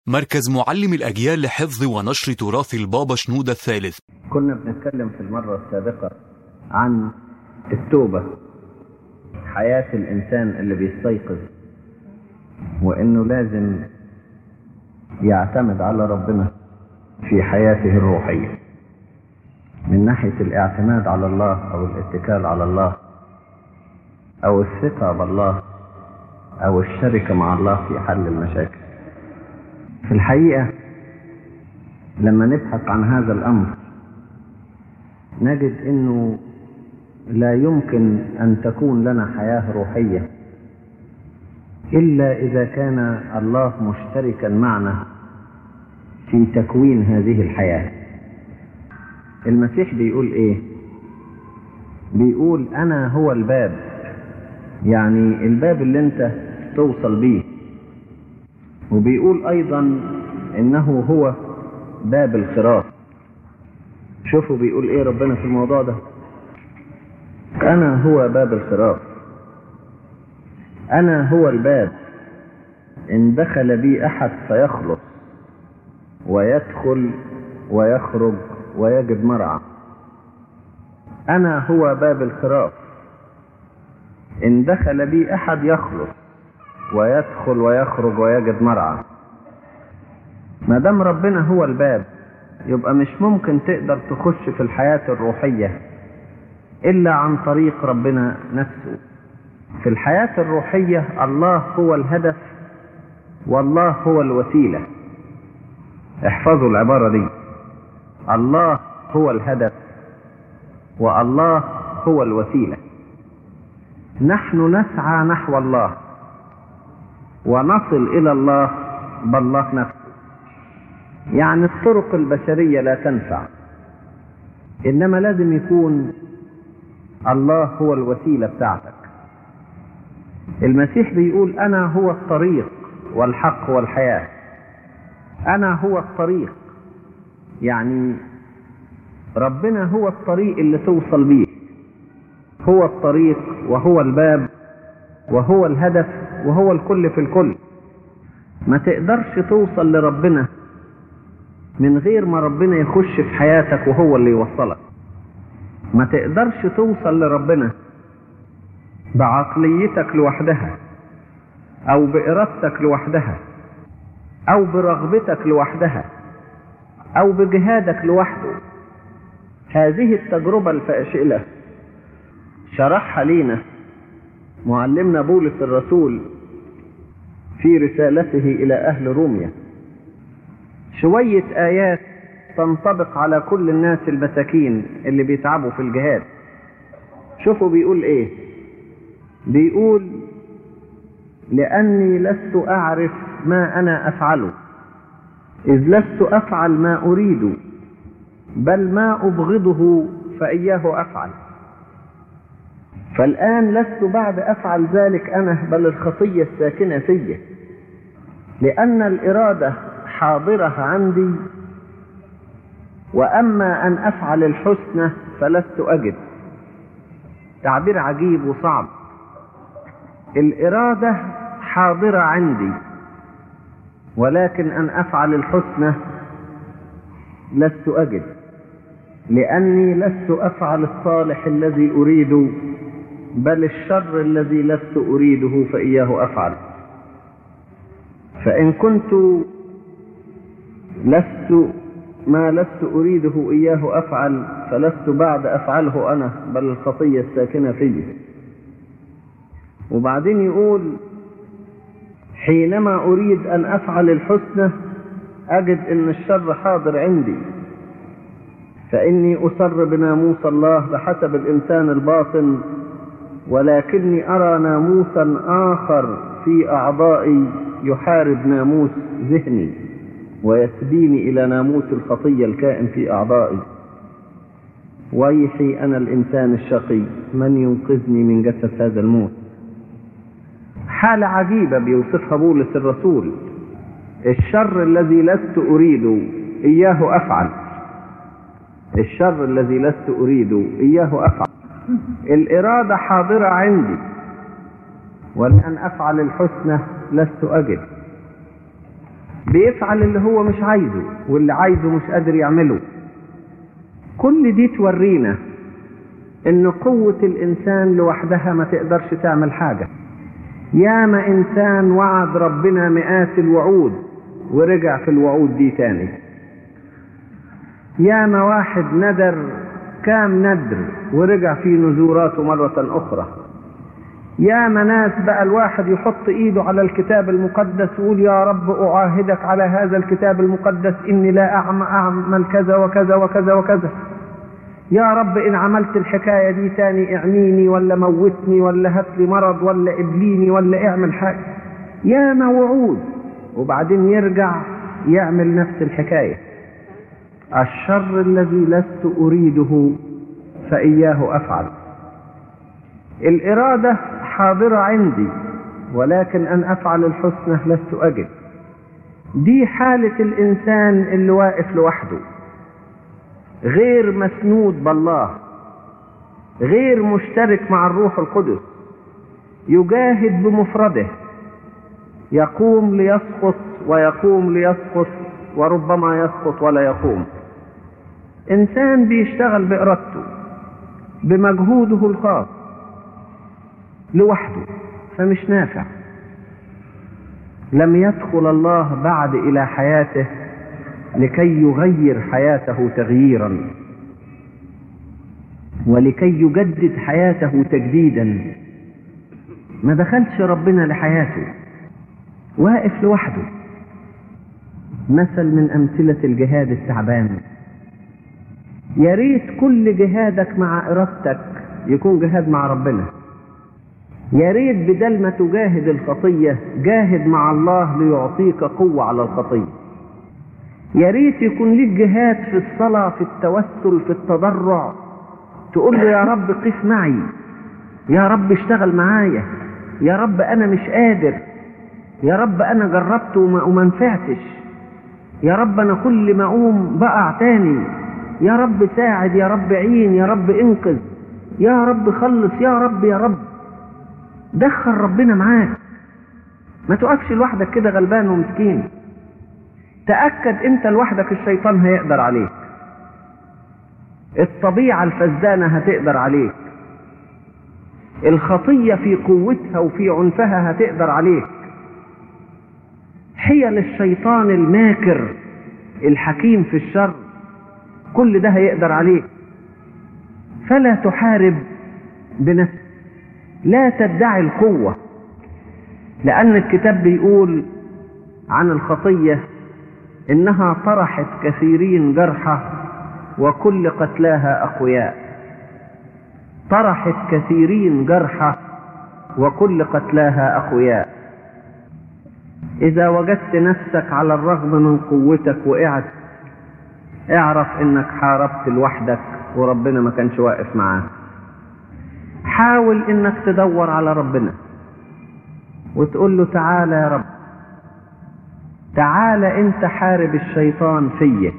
مركز معلم الأجيال لحفظ ونشر تراث البابا شنودة الثالث كنا بنتكلم في المرة السابقة عن التوبة حياة الإنسان اللي بيستيقظ وإنه لازم يعتمد على ربنا في حياته الروحية من ناحية الاعتماد على الله أو الاتكال على الله أو الثقة بالله أو الشركة مع الله في حل المشاكل في الحقيقة لما نبحث عن هذا الأمر نجد أنه لا يمكن أن تكون لنا حياة روحية إلا إذا كان الله مشتركا معنا في تكوين هذه الحياة المسيح بيقول إيه بيقول أنا هو الباب يعني الباب اللي أنت توصل بيه وبيقول أيضا إنه هو باب الخراف شوفوا بيقول إيه ربنا في الموضوع ده أنا هو باب الخراف أنا هو الباب إن دخل بي أحد فيخلص ويدخل ويخرج ويجد مرعى أنا هو باب الخراف إن دخل بي أحد يخلص ويدخل ويخرج ويجد مرعى ما دام ربنا هو الباب يبقى مش ممكن تقدر تخش في الحياة الروحية إلا عن طريق ربنا نفسه في الحياة الروحية الله هو الهدف والله هو الوسيلة احفظوا العبارة دي الله هو الهدف والله هو الوسيلة نحن نسعى نحو الله ونصل إلى الله بالله نفسه يعني الطرق البشرية لا تنفع إنما لازم يكون الله هو الوسيلة بتاعتك المسيح بيقول أنا هو الطريق والحق والحياة أنا هو الطريق يعني ربنا هو الطريق اللي توصل بيه هو الطريق وهو الباب وهو الهدف وهو الكل في الكل ما تقدرش توصل لربنا من غير ما ربنا يخش في حياتك وهو اللي يوصلك ما تقدرش توصل لربنا بعقليتك لوحدها او بارادتك لوحدها او برغبتك لوحدها او بجهادك لوحده هذه التجربة الفاشلة شرحها لينا معلمنا بولس الرسول في رسالته إلى أهل روميا شوية آيات تنطبق على كل الناس المساكين اللي بيتعبوا في الجهاد شوفوا بيقول ايه بيقول لأني لست أعرف ما أنا أفعله إذ لست أفعل ما أريد بل ما أبغضه فإياه أفعل فالآن لست بعد أفعل ذلك أنا بل الخطية الساكنة فيه لأن الإرادة حاضرة عندي وأما أن أفعل الحسنى فلست أجد تعبير عجيب وصعب الإرادة حاضرة عندي ولكن أن أفعل الحسنى لست أجد لأني لست أفعل الصالح الذي أريد بل الشر الذي لست أريده فإياه أفعل فإن كنت لست ما لست أريده إياه أفعل فلست بعد أفعله أنا بل الخطية الساكنة فيه وبعدين يقول حينما أريد أن أفعل الحسنى أجد أن الشر حاضر عندي فإني أسر بناموس الله بحسب الإنسان الباطن ولكني أرى ناموسا آخر في أعضائي يحارب ناموس ذهني ويسبيني إلى ناموس الخطية الكائن في أعضائي ويحي أنا الإنسان الشقي من ينقذني من جسد هذا الموت حالة عجيبة بيوصفها بولس الرسول الشر الذي لست أريد إياه أفعل الشر الذي لست أريد إياه أفعل الإرادة حاضرة عندي ولأن أفعل الحسنى لست أجد بيفعل اللي هو مش عايزه واللي عايزه مش قادر يعمله كل دي تورينا ان قوة الانسان لوحدها ما تقدرش تعمل حاجة ياما انسان وعد ربنا مئات الوعود ورجع في الوعود دي تاني ياما واحد ندر كام ندر ورجع في نزوراته مرة اخرى ياما ناس بقى الواحد يحط ايده على الكتاب المقدس ويقول يا رب اعاهدك على هذا الكتاب المقدس اني لا اعمل كذا وكذا وكذا وكذا يا رب ان عملت الحكاية دي تاني اعميني ولا موتني ولا هات لي مرض ولا ابليني ولا اعمل حاجة ياما وعود وبعدين يرجع يعمل نفس الحكاية الشر الذي لست اريده فاياه افعل الإرادة حاضرة عندي ولكن أن أفعل الحسنى لست أجد دي حالة الإنسان اللي واقف لوحده غير مسنود بالله غير مشترك مع الروح القدس يجاهد بمفرده يقوم ليسقط ويقوم ليسقط وربما يسقط ولا يقوم إنسان بيشتغل بإرادته بمجهوده الخاص لوحده فمش نافع لم يدخل الله بعد الى حياته لكي يغير حياته تغييرا ولكي يجدد حياته تجديدا ما دخلش ربنا لحياته واقف لوحده مثل من امثله الجهاد التعبان يا ريت كل جهادك مع ارادتك يكون جهاد مع ربنا يا ريت بدل ما تجاهد الخطية جاهد مع الله ليعطيك قوة على الخطية يا ريت يكون ليك جهاد في الصلاة في التوسل في التضرع تقول له يا رب قف معي يا رب اشتغل معايا يا رب انا مش قادر يا رب انا جربت وما, وما نفعتش يا رب انا كل ما اقوم بقع تاني يا رب ساعد يا رب عين يا رب انقذ يا رب خلص يا رب يا رب دخل ربنا معاك ما تقفش لوحدك كده غلبان ومسكين تأكد انت لوحدك الشيطان هيقدر عليك الطبيعة الفزدانة هتقدر عليك الخطية في قوتها وفي عنفها هتقدر عليك حيل الشيطان الماكر الحكيم في الشر كل ده هيقدر عليك فلا تحارب بنفسك لا تدعي القوة لأن الكتاب بيقول عن الخطية إنها طرحت كثيرين جرحى وكل قتلاها أقوياء طرحت كثيرين جرحى وكل قتلاها أقوياء إذا وجدت نفسك على الرغم من قوتك وقعت اعرف إنك حاربت لوحدك وربنا ما كانش واقف معاك حاول انك تدور على ربنا وتقول له تعالى يا رب تعالى انت حارب الشيطان فيا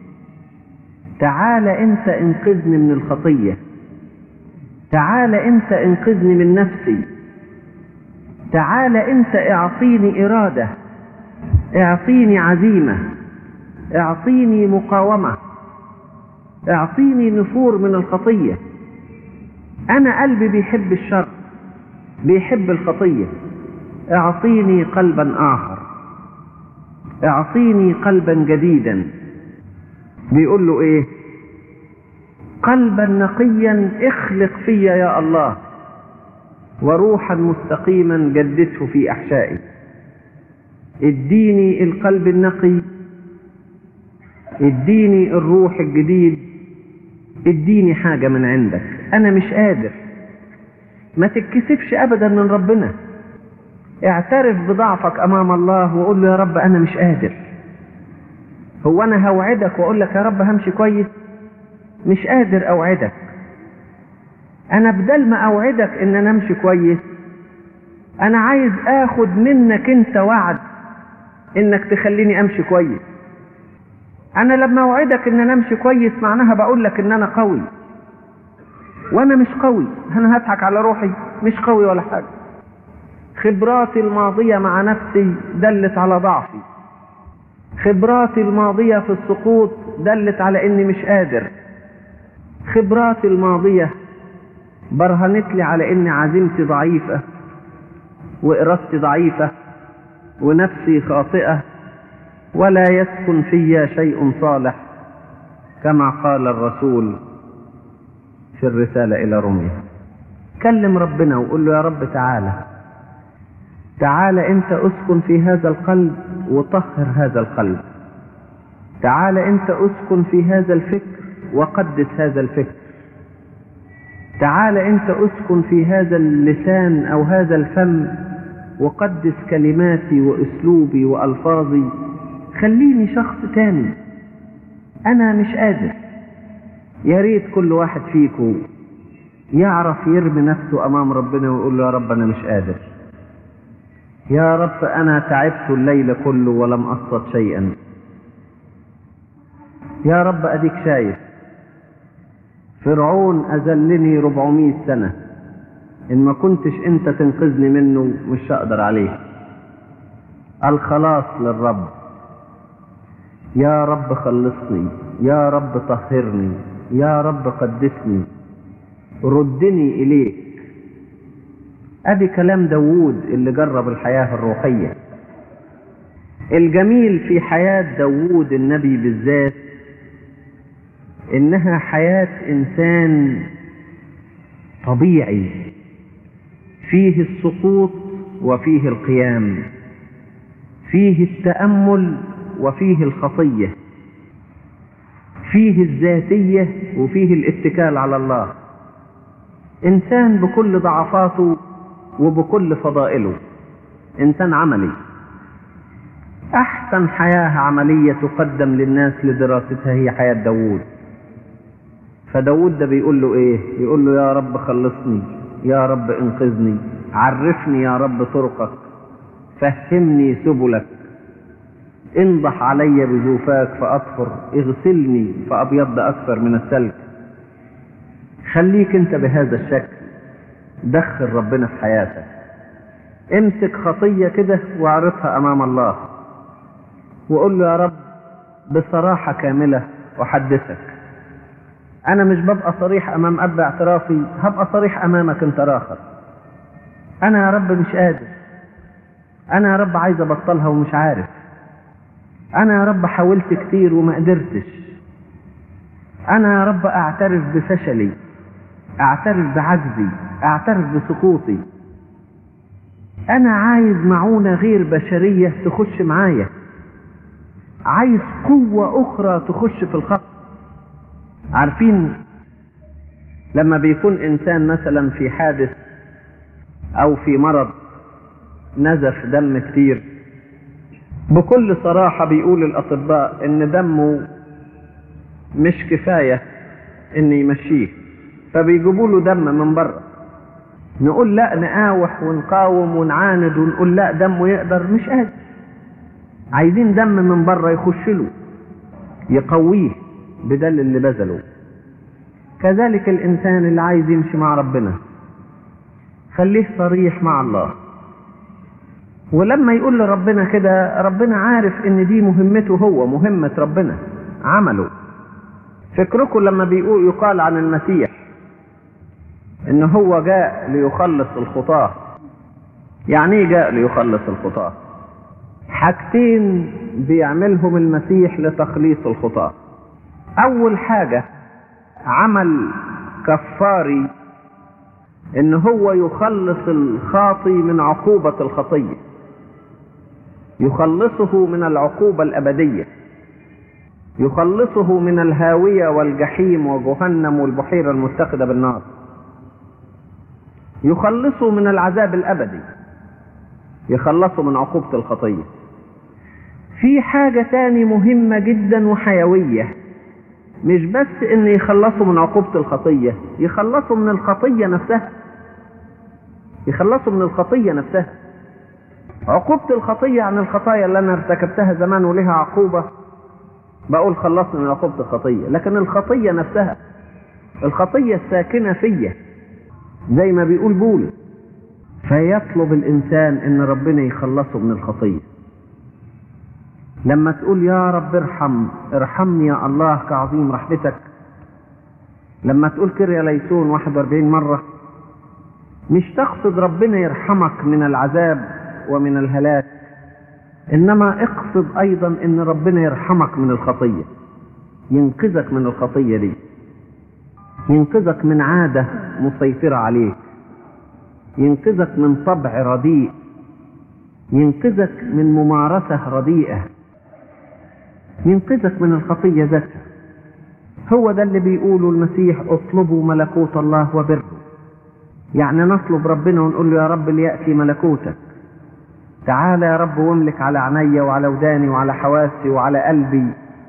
تعالى انت انقذني من الخطية تعالى انت انقذني من نفسي تعالى انت اعطيني ارادة اعطيني عزيمة اعطيني مقاومة اعطيني نفور من الخطيه انا قلبي بيحب الشر بيحب الخطيه اعطيني قلبا اخر اعطيني قلبا جديدا بيقول له ايه قلبا نقيا اخلق فيا يا الله وروحا مستقيما جدده في احشائي اديني القلب النقي اديني الروح الجديد اديني حاجة من عندك انا مش قادر ما تتكسفش ابدا من ربنا اعترف بضعفك امام الله وقول له يا رب انا مش قادر هو انا هوعدك واقول لك يا رب همشي كويس مش قادر اوعدك انا بدل ما اوعدك ان انا امشي كويس انا عايز اخد منك انت وعد انك تخليني امشي كويس انا لما اوعدك ان انا امشي كويس معناها بقول لك ان انا قوي وانا مش قوي انا هضحك على روحي مش قوي ولا حاجه خبراتي الماضيه مع نفسي دلت على ضعفي خبراتي الماضية في السقوط دلت على اني مش قادر خبراتي الماضية برهنت لي على ان عزيمتي ضعيفة وارادتي ضعيفة ونفسي خاطئة ولا يسكن في شيء صالح كما قال الرسول في الرسالة إلى روميا كلم ربنا وقول له يا رب تعالى تعالى أنت أسكن في هذا القلب وطهر هذا القلب تعالى أنت أسكن في هذا الفكر وقدس هذا الفكر تعالى أنت أسكن في هذا اللسان أو هذا الفم وقدس كلماتي وأسلوبي وألفاظي خليني شخص تاني أنا مش قادر يا ريت كل واحد فيكم يعرف يرمي نفسه أمام ربنا ويقول له يا رب أنا مش قادر يا رب أنا تعبت الليل كله ولم أصطد شيئا يا رب أديك شايف فرعون أذلني 400 سنة إن ما كنتش أنت تنقذني منه مش هقدر عليه الخلاص للرب يا رب خلصني يا رب طهرني يا رب قدسني ردني إليك أدي كلام داوود اللي جرب الحياة الروحية الجميل في حياة داوود النبي بالذات إنها حياة إنسان طبيعي فيه السقوط وفيه القيام فيه التأمل وفيه الخطية فيه الذاتية وفيه الاتكال على الله إنسان بكل ضعفاته وبكل فضائله إنسان عملي أحسن حياة عملية تقدم للناس لدراستها هي حياة داوود فداود ده بيقول له ايه يقول له يا رب خلصني يا رب انقذني عرفني يا رب طرقك فهمني سبلك انضح علي بزوفاك فأطهر اغسلني فأبيض أكثر من الثلج خليك انت بهذا الشكل دخل ربنا في حياتك امسك خطية كده واعرضها أمام الله وقول له يا رب بصراحة كاملة أحدثك أنا مش ببقى صريح أمام أب اعترافي هبقى صريح أمامك أنت راخر أنا يا رب مش قادر أنا يا رب عايز أبطلها ومش عارف أنا يا رب حاولت كتير وما قدرتش أنا يا رب أعترف بفشلي أعترف بعجزي أعترف بسقوطي أنا عايز معونة غير بشرية تخش معايا عايز قوة أخرى تخش في الخط عارفين لما بيكون إنسان مثلا في حادث أو في مرض نزف دم كتير بكل صراحة بيقول الأطباء إن دمه مش كفاية إن يمشيه فبيجيبوا له دم من بره نقول لا نقاوح ونقاوم ونعاند ونقول لا دمه يقدر مش قادر عايزين دم من بره يخش له يقويه بدل اللي بذله كذلك الإنسان اللي عايز يمشي مع ربنا خليه صريح مع الله ولما يقول لربنا كده ربنا عارف ان دي مهمته هو مهمة ربنا عمله فكركم لما بيقول يقال عن المسيح ان هو جاء ليخلص الخطاة يعني ايه جاء ليخلص الخطاة حاجتين بيعملهم المسيح لتخليص الخطاة اول حاجة عمل كفاري ان هو يخلص الخاطي من عقوبة الخطية يخلصه من العقوبة الأبدية يخلصه من الهاوية والجحيم وجهنم والبحيرة المتخذة بالنار يخلصه من العذاب الأبدي يخلصه من عقوبة الخطية في حاجة تاني مهمة جدا وحيوية مش بس ان يخلصوا من عقوبة الخطية يخلصوا من الخطية نفسها يخلصوا من الخطية نفسها عقوبة الخطية عن الخطايا اللي انا ارتكبتها زمان ولها عقوبة بقول خلصني من عقوبة الخطية لكن الخطية نفسها الخطية الساكنة فيا زي ما بيقول بولس فيطلب الانسان ان ربنا يخلصه من الخطية لما تقول يا رب ارحم ارحمني يا الله كعظيم رحمتك لما تقول كريا ليسون 41 مرة مش تقصد ربنا يرحمك من العذاب ومن الهلاك انما اقصد ايضا ان ربنا يرحمك من الخطية ينقذك من الخطية دي ينقذك من عادة مسيطرة عليك ينقذك من طبع رديء ينقذك من ممارسة رديئة ينقذك من الخطية ذاتها هو ده اللي بيقوله المسيح اطلبوا ملكوت الله وبره يعني نطلب ربنا ونقول له يا رب ليأتي ملكوتك تعالى يا رب واملك على عيني وعلى وداني وعلى حواسي وعلى قلبي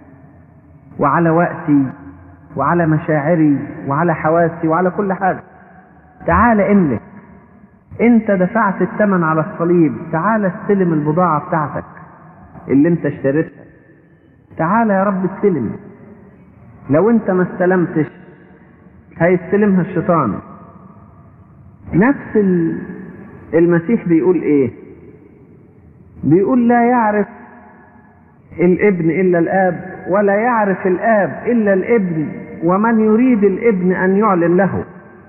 وعلى وقتي وعلى مشاعري وعلى حواسي وعلى كل حاجة تعالى املك انت دفعت الثمن على الصليب تعالى استلم البضاعة بتاعتك اللي انت اشتريتها تعالى يا رب استلم لو انت ما استلمتش هيستلمها الشيطان نفس المسيح بيقول ايه بيقول لا يعرف الابن الا الاب ولا يعرف الاب الا الابن ومن يريد الابن ان يعلن له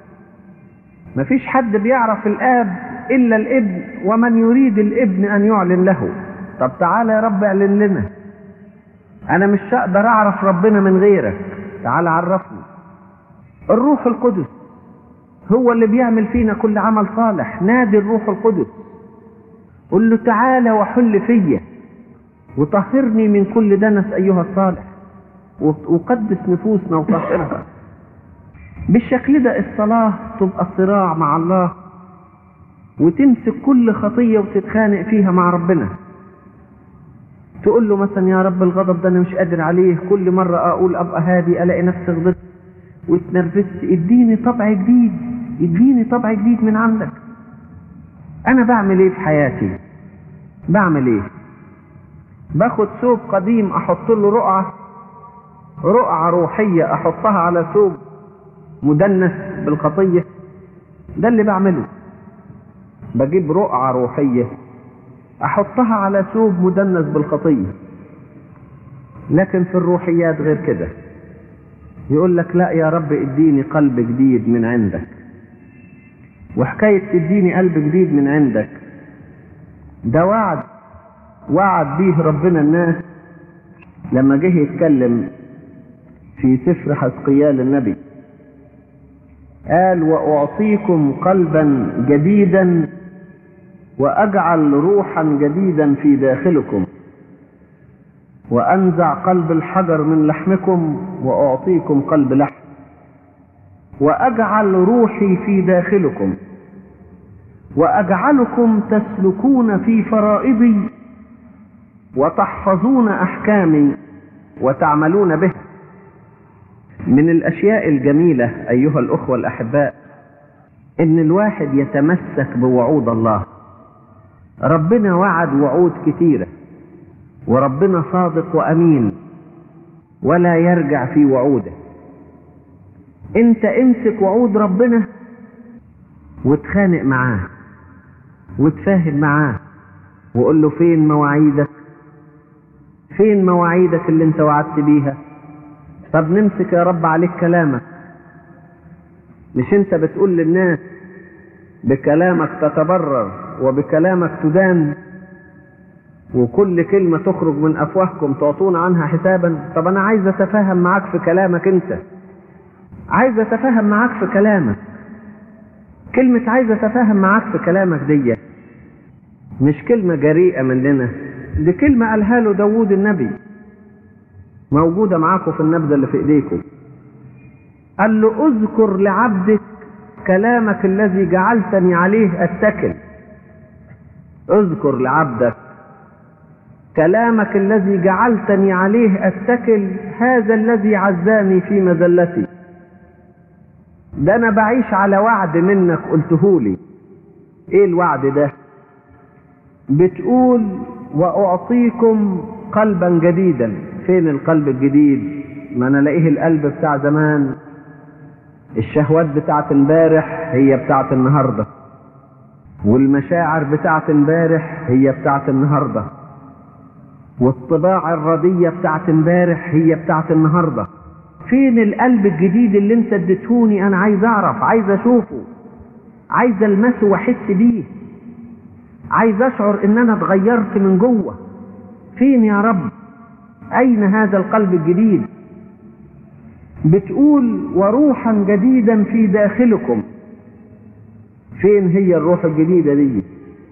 مفيش حد بيعرف الاب الا الابن ومن يريد الابن ان يعلن له طب تعالى يا رب اعلن لنا انا مش هقدر اعرف ربنا من غيرك تعالى عرفني الروح القدس هو اللي بيعمل فينا كل عمل صالح نادي الروح القدس قل له تعالى وحل فيا وطهرني من كل دنس ايها الصالح وقدس نفوسنا وطهرها بالشكل ده الصلاة تبقى صراع مع الله وتمسك كل خطية وتتخانق فيها مع ربنا تقول له مثلا يا رب الغضب ده انا مش قادر عليه كل مرة اقول ابقى هادي الاقي نفسي غضبت واتنرفزت اديني طبع جديد اديني طبع جديد من عندك انا بعمل ايه في حياتي بعمل ايه باخد ثوب قديم احط له رقعة رقعة روحية احطها على ثوب مدنس بالخطية ده اللي بعمله بجيب رقعة روحية احطها على ثوب مدنس بالخطية لكن في الروحيات غير كده يقول لك لا يا رب اديني قلب جديد من عندك وحكاية تديني قلب جديد من عندك ده وعد وعد بيه ربنا الناس لما جه يتكلم في سفر حزقيال النبي قال وأعطيكم قلبا جديدا وأجعل روحا جديدا في داخلكم وأنزع قلب الحجر من لحمكم وأعطيكم قلب لحم وأجعل روحي في داخلكم وأجعلكم تسلكون في فرائضي وتحفظون أحكامي وتعملون بها من الأشياء الجميلة أيها الأخوة الأحباء إن الواحد يتمسك بوعود الله ربنا وعد وعود كثيرة وربنا صادق وأمين ولا يرجع في وعوده انت امسك وعود ربنا وتخانق معاه وتفاهم معاه وقول له فين مواعيدك فين مواعيدك اللي انت وعدت بيها طب نمسك يا رب عليك كلامك مش انت بتقول للناس بكلامك تتبرر وبكلامك تدان وكل كلمة تخرج من أفواهكم تعطون عنها حسابا طب أنا عايز أتفاهم معاك في كلامك أنت عايز أتفاهم معاك في كلامك كلمة عايز أتفاهم معاك في كلامك دي مش كلمة جريئة مننا دي كلمة قالها له داوود النبي موجودة معاكم في النبذة اللي في ايديكم قال له اذكر لعبدك كلامك الذي جعلتني عليه اتكل اذكر لعبدك كلامك الذي جعلتني عليه اتكل هذا الذي عزاني في مذلتي ده انا بعيش على وعد منك قلتهولي ايه الوعد ده بتقول واعطيكم قلبا جديدا فين القلب الجديد ما انا الاقيه القلب بتاع زمان الشهوات بتاعت امبارح هي بتاعت النهارده والمشاعر بتاعت امبارح هي بتاعت النهارده والطباع الردية بتاعت امبارح هي بتاعت النهاردة فين القلب الجديد اللي انت اديتهوني انا عايز اعرف عايز اشوفه عايز المسه واحس بيه عايز اشعر ان انا اتغيرت من جوه فين يا رب اين هذا القلب الجديد بتقول وروحا جديدا في داخلكم فين هي الروح الجديدة دي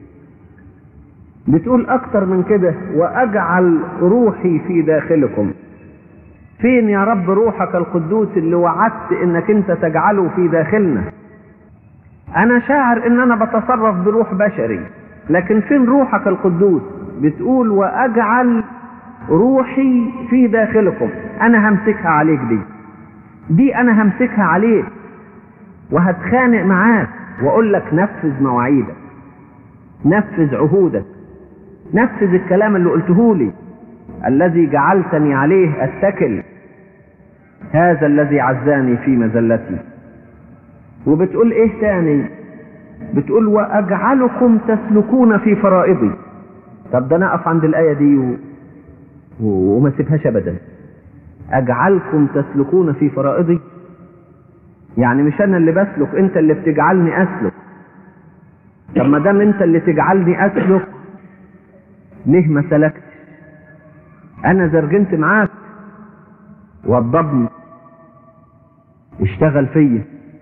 بتقول اكتر من كده واجعل روحي في داخلكم فين يا رب روحك القدوس اللي وعدت انك انت تجعله في داخلنا انا شاعر ان انا بتصرف بروح بشري لكن فين روحك القدوس بتقول واجعل روحي في داخلكم انا همسكها عليك دي دي انا همسكها عليك وهتخانق معاك واقول لك نفذ مواعيدك نفذ عهودك نفذ الكلام اللي قلته لي الذي جعلتني عليه اتكل هذا الذي عزاني في مزلتي وبتقول ايه تاني بتقول واجعلكم تسلكون في فرائضي طب ده انا اقف عند الايه دي و... و... وما سيبهاش ابدا اجعلكم تسلكون في فرائضي يعني مش انا اللي بسلك انت اللي بتجعلني اسلك طب ما دام انت اللي تجعلني اسلك ليه ما سلكت انا زرجنت معاك وضبني اشتغل فيا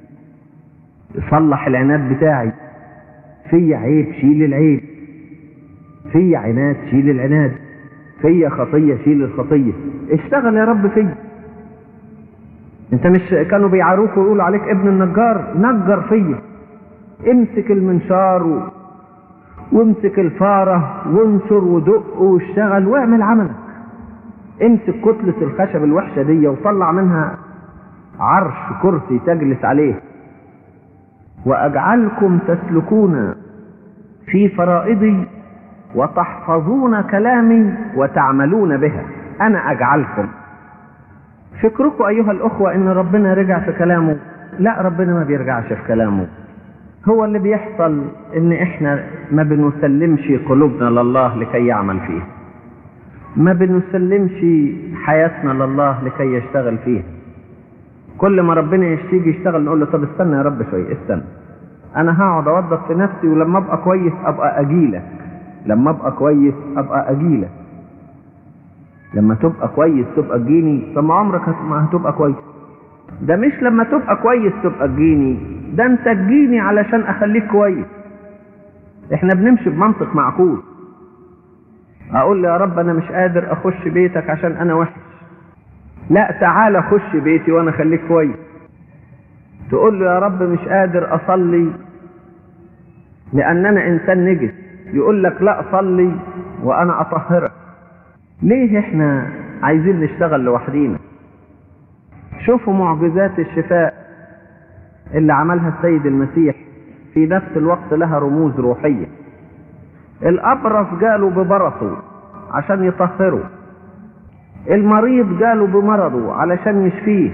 صلح العناد بتاعي في عيب شيل العيب في عناد شيل العناد في خطيه شيل الخطيه اشتغل يا رب فيا انت مش كانوا بيعاروك ويقولوا عليك ابن النجار نجر فيا امسك المنشار و... وامسك الفاره وانشر ودق واشتغل واعمل عملك امسك كتلة الخشب الوحشة دي وطلع منها عرش كرسي تجلس عليه وأجعلكم تسلكون في فرائضي وتحفظون كلامي وتعملون بها أنا أجعلكم فكركم أيها الأخوة إن ربنا رجع في كلامه لا ربنا ما بيرجعش في كلامه هو اللي بيحصل إن إحنا ما بنسلمش قلوبنا لله لكي يعمل فيها ما بنسلمش حياتنا لله لكي يشتغل فيها كل ما ربنا يشتيجي يشتغل نقول له طب استنى يا رب شويه استنى انا هقعد اوضب في نفسي ولما ابقى كويس ابقى اجيلك لما ابقى كويس ابقى اجيلك لما تبقى كويس تبقى تجيني طب ما عمرك ما هتبقى كويس ده مش لما تبقى كويس تبقى تجيني ده انت تجيني علشان اخليك كويس احنا بنمشي بمنطق معقول اقول له يا رب انا مش قادر اخش بيتك عشان انا وحش لا تعالى خش بيتي وانا خليك كويس تقول له يا رب مش قادر اصلي لان انا انسان نجس يقول لك لا صلي وانا اطهرك ليه احنا عايزين نشتغل لوحدينا شوفوا معجزات الشفاء اللي عملها السيد المسيح في نفس الوقت لها رموز روحيه الأبرص جاله ببرصه عشان يطهره المريض جاله بمرضه علشان يشفيه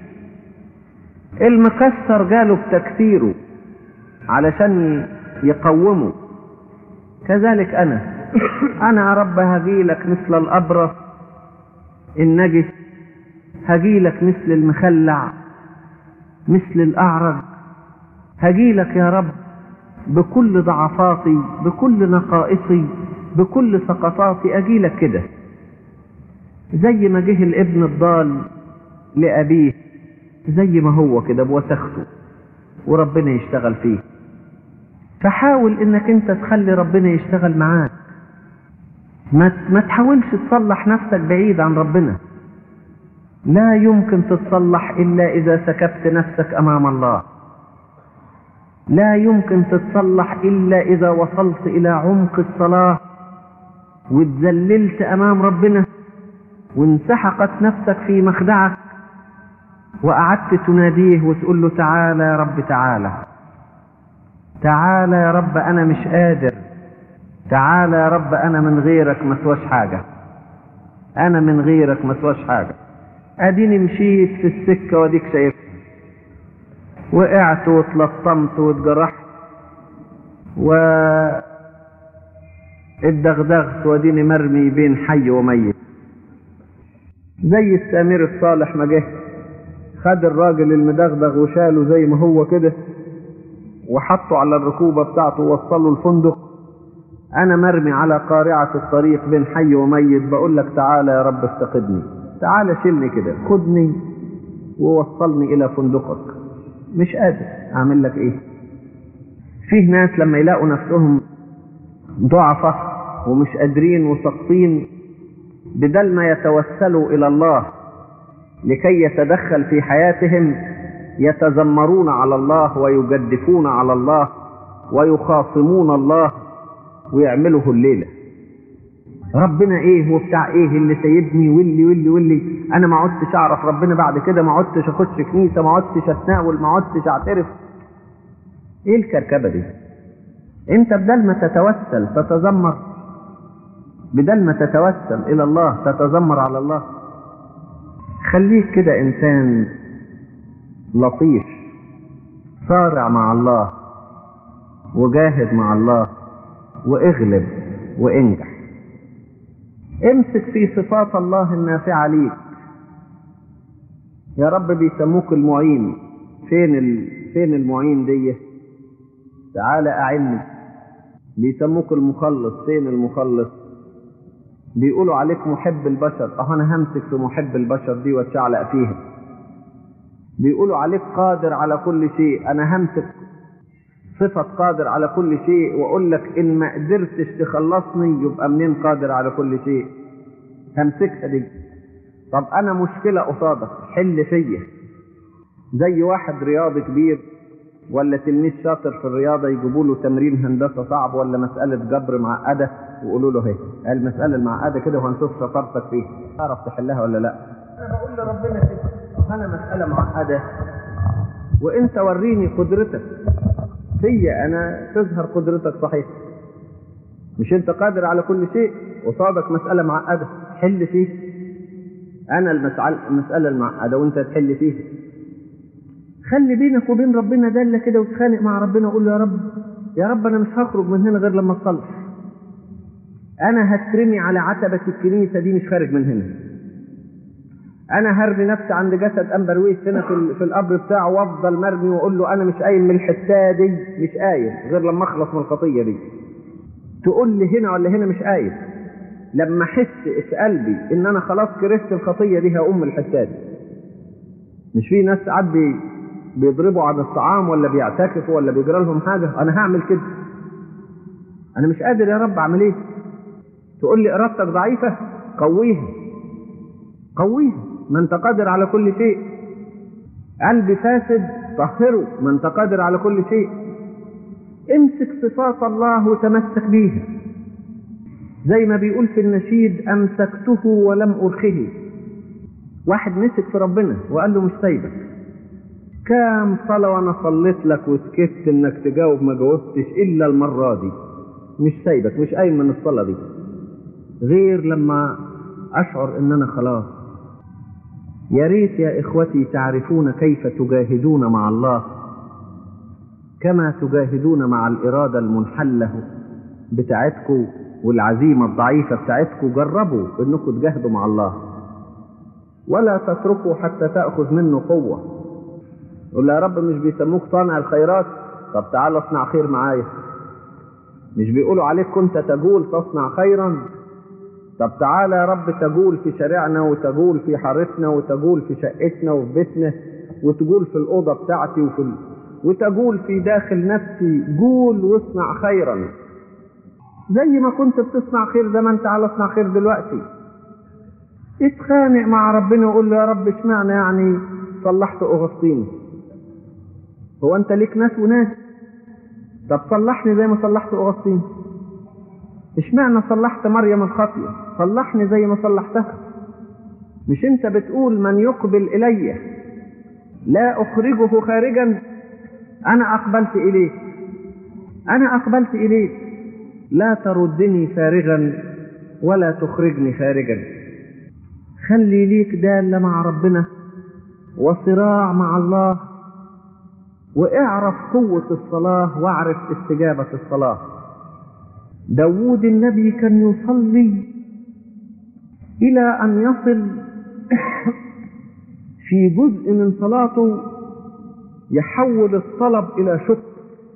المكسر جاله بتكسيره علشان يقومه كذلك أنا أنا يا رب هجيلك مثل الأبرص النجس هجيلك مثل المخلع مثل الأعرج هجيلك يا رب بكل ضعفاتي بكل نقائصي بكل سقطاتي اجيلك كده زي ما جه الابن الضال لابيه زي ما هو كده بوسخته وربنا يشتغل فيه فحاول انك انت تخلي ربنا يشتغل معاك ما ما تحاولش تصلح نفسك بعيد عن ربنا لا يمكن تتصلح الا اذا سكبت نفسك امام الله لا يمكن تتصلح إلا إذا وصلت إلى عمق الصلاة واتذللت أمام ربنا وانسحقت نفسك في مخدعك وقعدت تناديه وتقول له تعالى يا رب تعالى تعالى يا رب أنا مش قادر تعالى يا رب أنا من غيرك ما سواش حاجة أنا من غيرك ما سواش حاجة أديني مشيت في السكة وأديك شايفها وقعت واتلطمت واتجرحت و اتدغدغت وديني مرمي بين حي وميت زي السامر الصالح ما جه خد الراجل المدغدغ وشاله زي ما هو كده وحطه على الركوبة بتاعته ووصله الفندق أنا مرمي على قارعة الطريق بين حي وميت بقول لك تعالى يا رب افتقدني تعالى شيلني كده خدني ووصلني إلى فندقك مش قادر أعمل لك إيه فيه ناس لما يلاقوا نفسهم ضعفة ومش قادرين وساقطين بدل ما يتوسلوا إلى الله لكي يتدخل في حياتهم يتذمرون على الله ويجدفون على الله ويخاصمون الله ويعملوا الليلة ربنا ايه وبتاع ايه اللي سايبني واللي واللي واللي انا ما عدتش اعرف ربنا بعد كده ما عدتش اخش كنيسه ما عدتش اتناول ما عدتش اعترف ايه الكركبه دي انت بدل ما تتوسل تتذمر بدل ما تتوسل الى الله تتذمر على الله خليك كده انسان لطيف صارع مع الله وجاهد مع الله واغلب وانجح امسك في صفات الله النافعة ليك يا رب بيسموك المعين فين ال... فين المعين دي تعالى اعني بيسموك المخلص فين المخلص بيقولوا عليك محب البشر اه انا همسك في محب البشر دي واتشعلق فيها بيقولوا عليك قادر على كل شيء انا همسك صفة قادر على كل شيء واقول لك ان ما قدرتش تخلصني يبقى منين قادر على كل شيء همسكها دي طب انا مشكلة قصادك حل فيا زي واحد رياضي كبير ولا تلميذ شاطر في الرياضة يجيبوا له تمرين هندسة صعب ولا مسألة جبر معقدة ويقولوا له اهي المسألة المعقدة كده وهنشوف شطارتك فيها تعرف تحلها ولا لا انا بقول لربنا كده انا مسألة معقدة وانت وريني قدرتك فيا انا تظهر قدرتك صحيح مش انت قادر على كل شيء قصادك مسألة معقدة حل فيه انا المسألة المعقدة وانت تحل فيها خلي بينك وبين ربنا دالة كده وتخانق مع ربنا وقول له يا رب يا رب انا مش هخرج من هنا غير لما اصلح انا هترمي على عتبة الكنيسة دي مش خارج من هنا انا هرمي نفسي عند جسد امبرويس هنا في, في القبر بتاعه وافضل مرمي واقول له انا مش قايم من الحته دي مش قايم غير لما اخلص من الخطيه دي تقول لي هنا ولا هنا مش قايم لما احس في قلبي ان انا خلاص كرهت الخطيه دي هقوم من الحته دي مش في ناس ساعات بي بيضربوا عن الطعام ولا بيعتكفوا ولا بيجرى لهم حاجه انا هعمل كده انا مش قادر يا رب اعمل ايه تقول لي ارادتك ضعيفه قويها قويها ما انت قادر على كل شيء قلبي فاسد طهره ما انت قادر على كل شيء امسك صفات الله وتمسك بيها زي ما بيقول في النشيد امسكته ولم ارخه واحد مسك في ربنا وقال له مش سايبك كام صلاة وانا صليت لك وسكت انك تجاوب ما جاوبتش الا المرة دي مش سايبك مش قايم من الصلاة دي غير لما اشعر ان انا خلاص يا ريت يا اخوتي تعرفون كيف تجاهدون مع الله كما تجاهدون مع الاراده المنحله بتاعتكم والعزيمه الضعيفه بتاعتكم جربوا انكم تجاهدوا مع الله ولا تتركوا حتى تاخذ منه قوه قول يا رب مش بيسموك صانع الخيرات طب تعال اصنع خير معايا مش بيقولوا عليك كنت تجول تصنع خيرا طب تعالى يا رب تجول في شارعنا وتجول في حارتنا وتجول في شقتنا وفي بيتنا وتجول في الأوضة بتاعتي وفي ال... وتجول في داخل نفسي جول واصنع خيرا زي ما كنت بتصنع خير زمان تعالى اصنع خير دلوقتي اتخانق مع ربنا وقول له يا رب اشمعنى يعني صلحت اغسطين هو انت ليك ناس وناس طب صلحني زي ما صلحت اغسطين اشمعنى صلحت مريم الخطية صلحني زي ما صلحتها مش انت بتقول من يقبل الي لا اخرجه خارجا انا اقبلت اليك انا اقبلت اليك لا تردني فارغا ولا تخرجني خارجا خلي ليك دالة مع ربنا وصراع مع الله واعرف قوة الصلاة واعرف استجابة الصلاة داوود النبي كان يصلي إلى أن يصل في جزء من صلاته يحول الطلب إلى شكر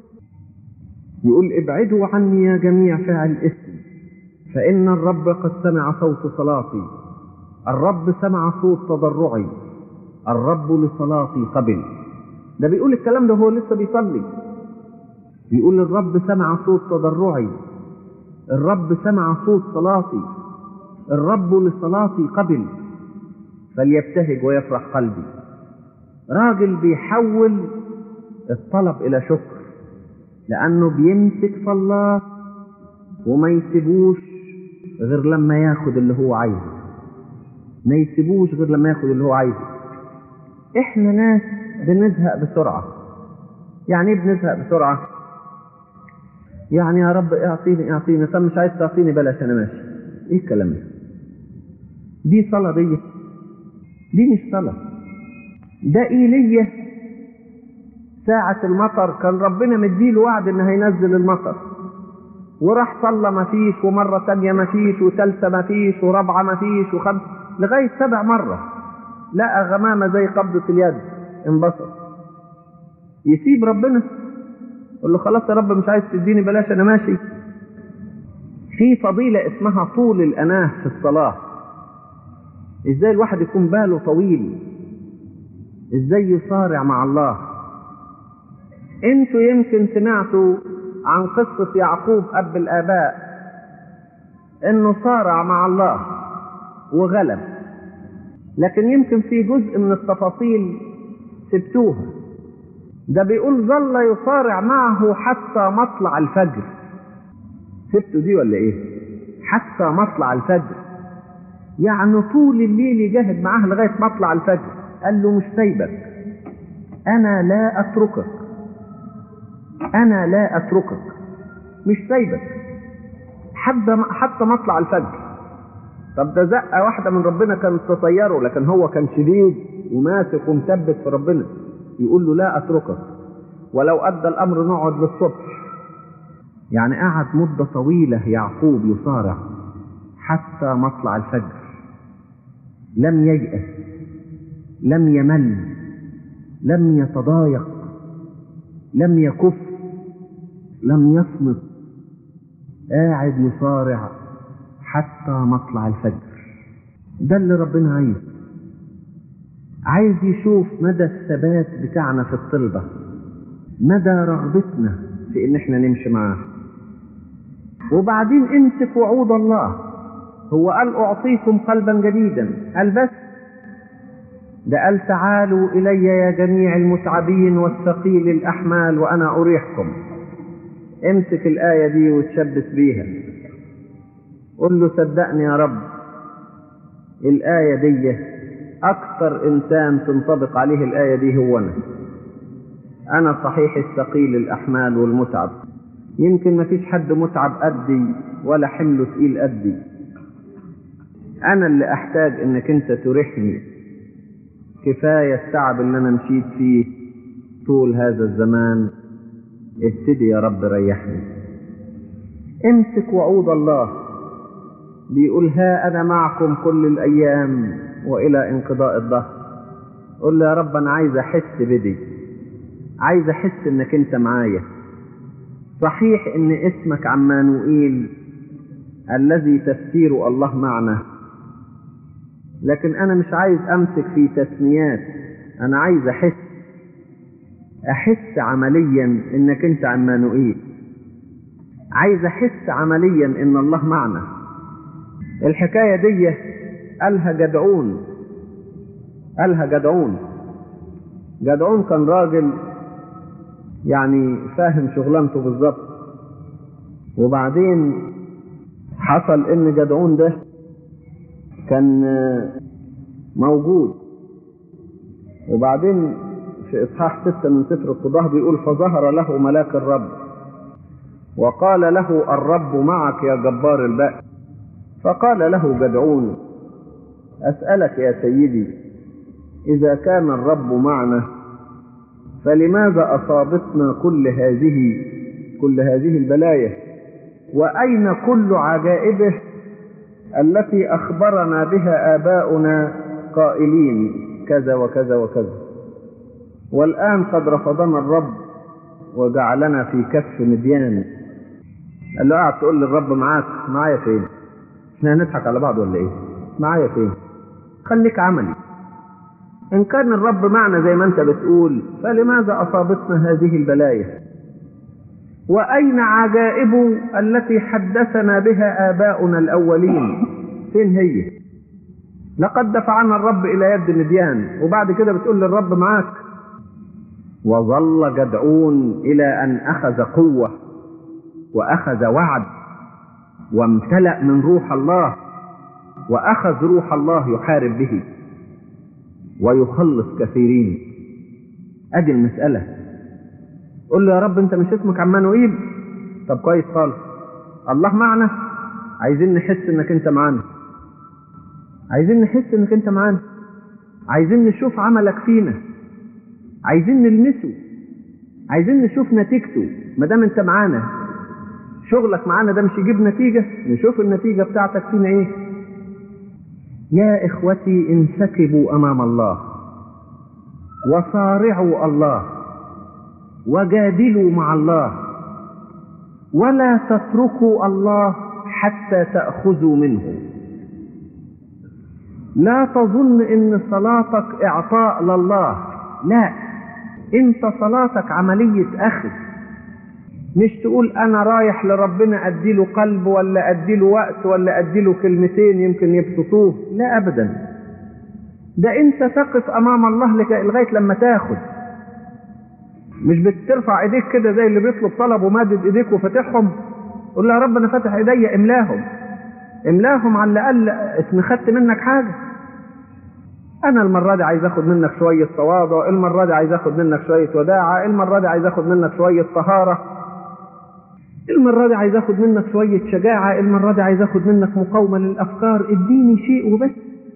يقول ابعدوا عني يا جميع فاعل اسم فإن الرب قد سمع صوت صلاتي الرب سمع صوت تضرعي الرب لصلاتي قبل ده بيقول الكلام ده هو لسه بيصلي بيقول الرب سمع صوت تضرعي الرب سمع صوت صلاتي الرب لصلاتي قبل فليبتهج ويفرح قلبي راجل بيحول الطلب إلى شكر لأنه بيمسك في الله وما يسيبوش غير لما ياخد اللي هو عايزه ما يسيبوش غير لما ياخد اللي هو عايزه احنا ناس بنزهق بسرعة يعني ايه بنزهق بسرعة يعني يا رب اعطيني اعطيني طب مش عايز تعطيني بلاش انا ماشي ايه الكلام ده دي صلاة دي دي مش صلاة ده ايليا ساعة المطر كان ربنا مديله وعد ان هينزل المطر وراح صلى ما فيش ومرة تانية ما فيش وثالثة ما فيش ورابعة ما فيش وخمسة لغاية سبع مرة لقى غمامة زي قبضة اليد انبسط يسيب ربنا يقول له خلاص يا رب مش عايز تديني بلاش انا ماشي في فضيلة اسمها طول الأناه في الصلاة ازاي الواحد يكون باله طويل ازاي يصارع مع الله انتوا يمكن سمعتوا عن قصة يعقوب أب الآباء انه صارع مع الله وغلب لكن يمكن في جزء من التفاصيل سبتوها ده بيقول ظل يصارع معه حتى مطلع الفجر سبتوا دي ولا ايه حتى مطلع الفجر يعني طول الليل يجاهد معاه لغاية مطلع الفجر قال له مش سايبك انا لا اتركك انا لا اتركك مش سايبك حتى حتى مطلع الفجر طب ده زقه واحده من ربنا كانت تطيره لكن هو كان شديد وماسك ومثبت في ربنا يقول له لا اتركك ولو ادى الامر نقعد للصبح يعني قعد مده طويله يعقوب يصارع حتى مطلع الفجر لم ييأس لم يمل لم يتضايق لم يكف لم يصمت قاعد يصارع حتى مطلع الفجر ده اللي ربنا عايز عايز يشوف مدى الثبات بتاعنا في الطلبة مدى رغبتنا في ان احنا نمشي معاه وبعدين امسك وعود الله هو قال اعطيكم قلبا جديدا قال بس ده قال تعالوا الي يا جميع المتعبين والثقيل الاحمال وانا اريحكم امسك الايه دي وتشبث بيها قل له صدقني يا رب الايه دي اكثر انسان تنطبق عليه الايه دي هو انا انا صحيح الثقيل الاحمال والمتعب يمكن ما فيش حد متعب قدي ولا حمله تقيل قدي انا اللي احتاج انك انت تريحني كفايه التعب اللي انا مشيت فيه طول هذا الزمان ابتدي يا رب ريحني امسك وعود الله بيقول ها انا معكم كل الايام والى انقضاء الظهر قل له يا رب انا عايز احس بدي عايز احس انك انت معايا صحيح ان اسمك عمانوئيل الذي تفسير الله معنا لكن انا مش عايز امسك في تسميات انا عايز احس احس عمليا انك انت عمانوئيل عايز احس عمليا ان الله معنا الحكاية دي قالها جدعون قالها جدعون جدعون كان راجل يعني فاهم شغلانته بالظبط وبعدين حصل ان جدعون ده كان موجود وبعدين في اصحاح ستة من سفر القضاة بيقول فظهر له ملاك الرب وقال له الرب معك يا جبار البأس فقال له جدعون أسألك يا سيدي إذا كان الرب معنا فلماذا أصابتنا كل هذه كل هذه البلايا وأين كل عجائبه التي أخبرنا بها آباؤنا قائلين كذا وكذا وكذا والآن قد رفضنا الرب وجعلنا في كف مديان قال له قاعد تقول للرب معاك معايا فين احنا هنضحك على بعض ولا ايه معايا فين خليك عملي ان كان الرب معنا زي ما انت بتقول فلماذا اصابتنا هذه البلايا واين عجائب التي حدثنا بها اباؤنا الاولين فين هي لقد دفعنا الرب الى يد مديان وبعد كده بتقول للرب معاك وظل جدعون الى ان اخذ قوه واخذ وعد وامتلا من روح الله واخذ روح الله يحارب به ويخلص كثيرين ادي المساله قول له يا رب انت مش اسمك عمانوئيل طب كويس خالص الله معنا عايزين نحس انك انت معانا عايزين نحس انك انت معانا عايزين نشوف عملك فينا عايزين نلمسه عايزين نشوف نتيجته ما دام انت معانا شغلك معانا ده مش يجيب نتيجة نشوف النتيجة بتاعتك فينا ايه يا اخوتي انسكبوا امام الله وصارعوا الله وجادلوا مع الله ولا تتركوا الله حتى تأخذوا منه لا تظن ان صلاتك اعطاء لله لا انت صلاتك عملية اخذ مش تقول انا رايح لربنا اديله قلب ولا اديله وقت ولا اديله كلمتين يمكن يبسطوه لا ابدا ده انت تقف امام الله لغاية لما تاخد مش بترفع ايديك كده زي اللي بيطلب طلب ومادد ايديك وفاتحهم قول له يا رب انا فاتح ايديا املاهم املاهم على الاقل اسم خدت منك حاجه انا المره دي عايز اخد منك شويه تواضع المره دي عايز اخد منك شويه وداعه المره دي عايز اخد منك شويه طهاره المره دي عايز اخد منك شويه شجاعه المره دي عايز اخد منك مقاومه للافكار اديني شيء وبس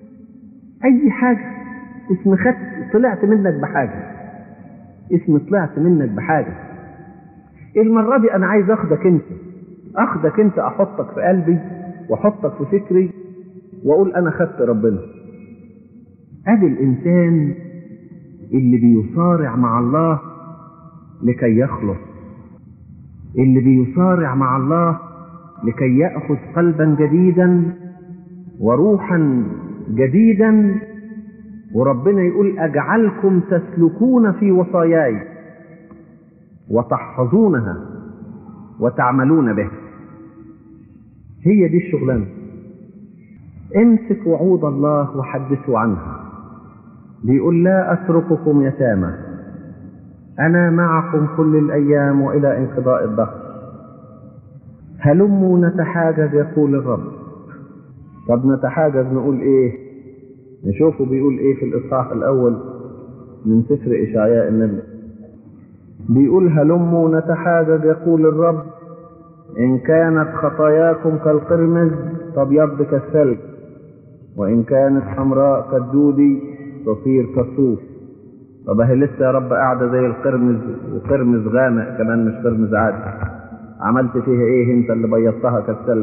اي حاجه اسم خدت طلعت منك بحاجه اسم طلعت منك بحاجه المره دي انا عايز اخدك انت اخدك انت احطك في قلبي واحطك في فكري واقول انا خدت ربنا ادي الانسان اللي بيصارع مع الله لكي يخلص اللي بيصارع مع الله لكي ياخذ قلبا جديدا وروحا جديدا وربنا يقول اجعلكم تسلكون في وصاياي وتحفظونها وتعملون به هي دي الشغلانه امسك وعود الله وحدثوا عنها بيقول لا اترككم يتامى انا معكم كل الايام والى انقضاء الدهر هلموا نتحاجج يقول الرب طب نتحاجج نقول ايه نشوفه بيقول ايه في الاصحاح الاول من سفر اشعياء النبي بيقول هلموا نتحاجج يقول الرب ان كانت خطاياكم كالقرمز تبيض كالثلج وان كانت حمراء كالدودي تصير كالصوف طب اهي لسه يا رب قاعده زي القرمز وقرمز غامق كمان مش قرمز عادي عملت فيها ايه انت اللي بيضتها كالثلج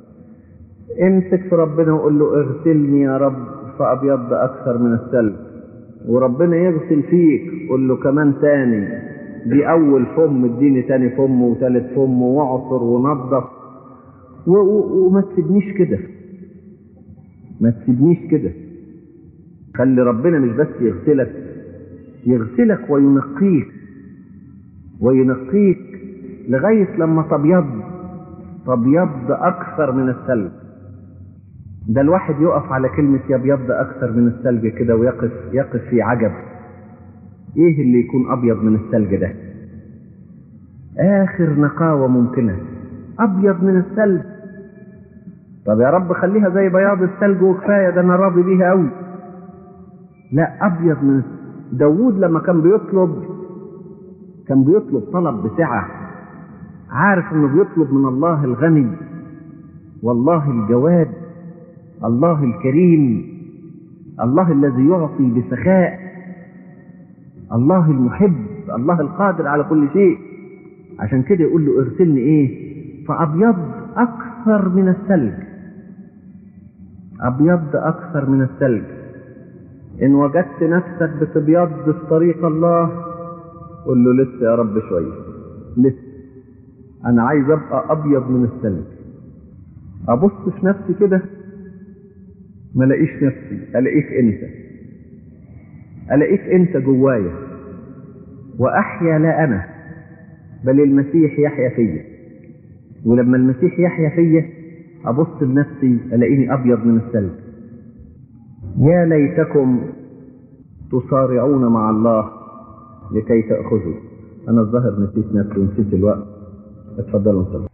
امسك في ربنا وقول له اغسلني يا رب فابيض اكثر من الثلج وربنا يغسل فيك قول له كمان تاني دي اول فم اديني تاني فم وتالت فم واعصر ونظف و- و- وما تسيبنيش كده ما تسيبنيش كده خلي ربنا مش بس يغسلك يغسلك وينقيك وينقيك لغاية لما تبيض تبيض أكثر من الثلج ده الواحد يقف على كلمة يبيض أكثر من الثلج كده ويقف يقف في عجب إيه اللي يكون أبيض من الثلج ده آخر نقاوة ممكنة أبيض من الثلج طب يا رب خليها زي بياض الثلج وكفاية ده أنا راضي بيها أوي لا أبيض من داوود لما كان بيطلب كان بيطلب طلب بسعة عارف انه بيطلب من الله الغني والله الجواد الله الكريم الله الذي يعطي بسخاء الله المحب الله القادر على كل شيء عشان كده يقول له ارسلني ايه فابيض أكثر من الثلج أبيض أكثر من الثلج إن وجدت نفسك بتبيض في طريق الله قل له لسه يا رب شوية لسه أنا عايز أبقى أبيض من الثلج أبص في نفسي كده ما الاقيش نفسي الاقيك انت الاقيك انت جوايا واحيا لا انا بل المسيح يحيا فيا ولما المسيح يحيا فيا ابص لنفسي الاقيني ابيض من الثلج يا ليتكم تصارعون مع الله لكي تاخذوا انا الظاهر نسيت نفسي ونسيت الوقت اتفضلوا انتم